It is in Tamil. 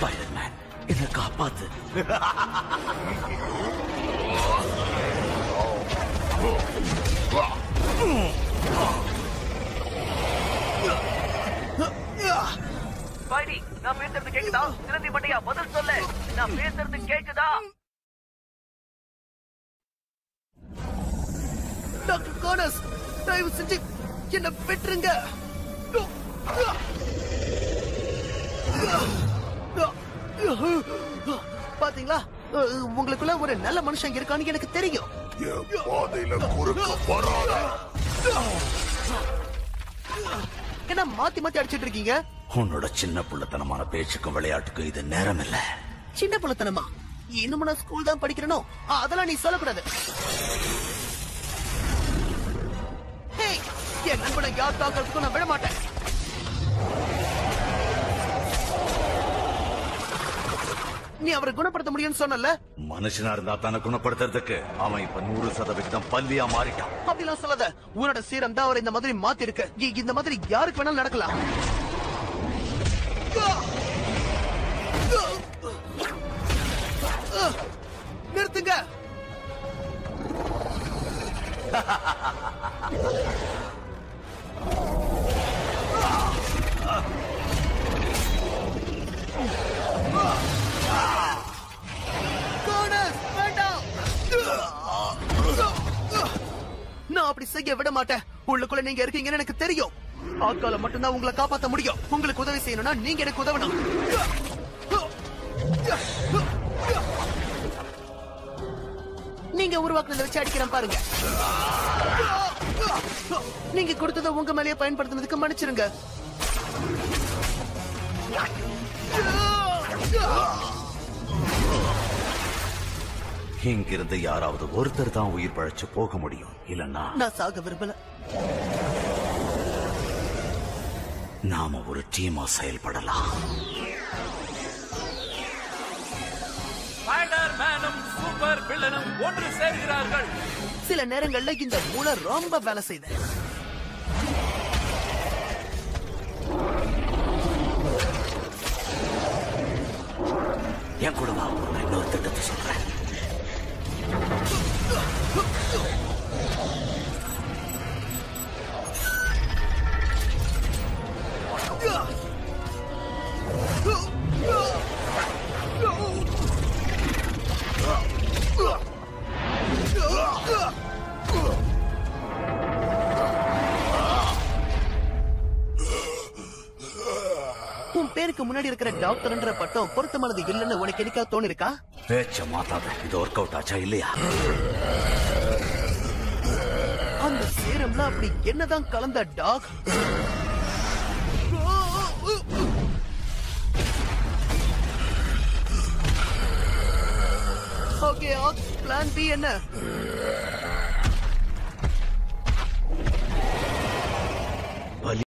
ஸ்பைடர்மேன் என்ன காப்பாத்து ஸ்பைடி நான் பேசுறது கேக்குதா சிலந்தி மண்டையா பதில் சொல்லு நான் பேசுறது கேக்குதா டாக்டர் கானஸ் தயவு செஞ்சு என்ன விட்டுருங்க பாத்தீங்களா அஹ், உங்களுக்குள்ள ஒரு நல்ல மனுஷன் இருக்கான்னு எனக்கு தெரியும் என் பாதையில குறுக்க வராத என்ன மாத்தி மாத்தி அடிச்சிட்டு இருக்கீங்க உன்னோட சின்ன புள்ளத்தனமான பேச்சுக்கும் விளையாட்டுக்கும் இது நேரம் இல்ல சின்ன புள்ளத்தனமா இன்னும் நான் ஸ்கூல் தான் படிக்கிறனோ அதெல்லாம் நீ சொல்லக்கூடாது ஹேய், என் நண்பனை யார் தாக்கிறதுக்கும் நான் விட மாட்டேன் நீ அவரை குணப்படுத்த முடியும்னு சொன்னல மனுஷனா இருந்தா தானே குணப்படுத்துறதுக்கு அவன் இப்ப நூறு சதவிகிதம் பல்லியா மாறிட்டான் அப்படிலாம் சொல்லாத உன்னோட சீரம் தான் அவரை இந்த மாதிரி மாத்தி இருக்கு இ- இந்த மாதிரி யாருக்கு வேணாலும் நடக்கலாம் நிறுத்துங்க கோனஸ், வேண்டாம் நான் அப்படி செய்ய விட மாட்டேன் உள்ளுக்குள்ள நீங்க இருக்கீங்கன்னு எனக்கு தெரியும் ஆட்கால மட்டும்தான் உங்களை காப்பாத்த முடியும் உங்களுக்கு உதவி செய்யணும்னா நீங்க எனக்கு உதவணும் நீங்க உருவாக்குனதை வச்சு அடிக்கிறேன் பாருங்க நீங்க கொடுத்ததை உங்க மேலேயே பயன்படுத்தினதுக்கு மன்னிச்சிருங்க இங்கிருந்து யாராவது ஒருத்தர் தான் உயிர் பழைச்சு போக முடியும் இல்லன்னா நான் சாக விரும்பல நாம ஒரு டீமா செயல்படலாம் ஸ்பைடர் மேனும் சூப்பர் வில்லனும் ஒன்று சேர்கிறார்கள் சில நேரங்கள்ல இந்த மூளை ரொம்ப வேலை செய்யுது என் கூட வா நான் இன்னொரு திட்டத்தை சொல்றேன் உன் பேருக்கு முன்னாடி இருக்கிற டாக்டர்ன்ற பட்டம் பொருத்தமானது இல்லைன்னு உனக்கு எனக்கா தோணிருக்கா பேச்ச மாத்தாத இது ஒர்க் அவுட் ஆச்சா இல்லையா அந்த சேரம்ல அப்படி என்னதான் கலந்த டாக் ஓகே பிளான் பி என்ன